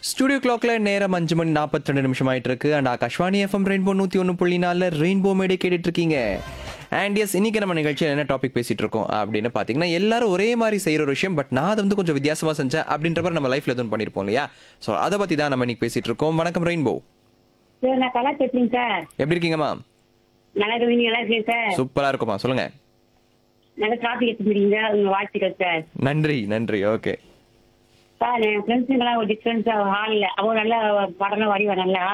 studio கிளாக்ல நேரம் அஞ்சு மணி நாற்பத்தி ரெண்டு நிமிஷம் ஆயிட்டு இருக்கு அண்ட் ஆகாஷ்வாணி எஃப்எம் ரெயின்போ நூத்தி ஒன்று புள்ளி நாலுல ரெயின்போ மேடே கேட்டுட்டு இருக்கீங்க அண்ட் எஸ் இன்னைக்கு நம்ம நிகழ்ச்சியில் என்ன டாபிக் பேசிட்டு இருக்கோம் அப்படின்னு பாத்தீங்கன்னா எல்லாரும் ஒரே மாதிரி செய்யற ஒரு விஷயம் பட் நான் அதை வந்து கொஞ்சம் வித்தியாசமா செஞ்சேன் அப்படின்ற மாதிரி நம்ம லைஃப்ல எதுவும் பண்ணிருப்போம் இல்லையா ஸோ அதை பத்தி தான் நம்ம இன்னைக்கு பேசிட்டு இருக்கோம் வணக்கம் ரெயின்போ சார் நான் கலா பேசுறேங்க சார் எப்படி இருக்கீங்கம்மா நல்லா இருக்கீங்க நல்லா இருக்கேன் சார் சூப்பரா இருக்குமா சொல்லுங்க நல்ல டாபிக் எடுத்துக்கிறீங்க உங்க வாழ்த்துக்கள் சார் நன்றி நன்றி ஓகே சார் என் ஃப்ரெண்ட்ஸுங்கெல்லாம் ஒரு டிஃப்ரென்ஸா ஹாலில் அவன் நல்ல படம் வடிவா நல்லா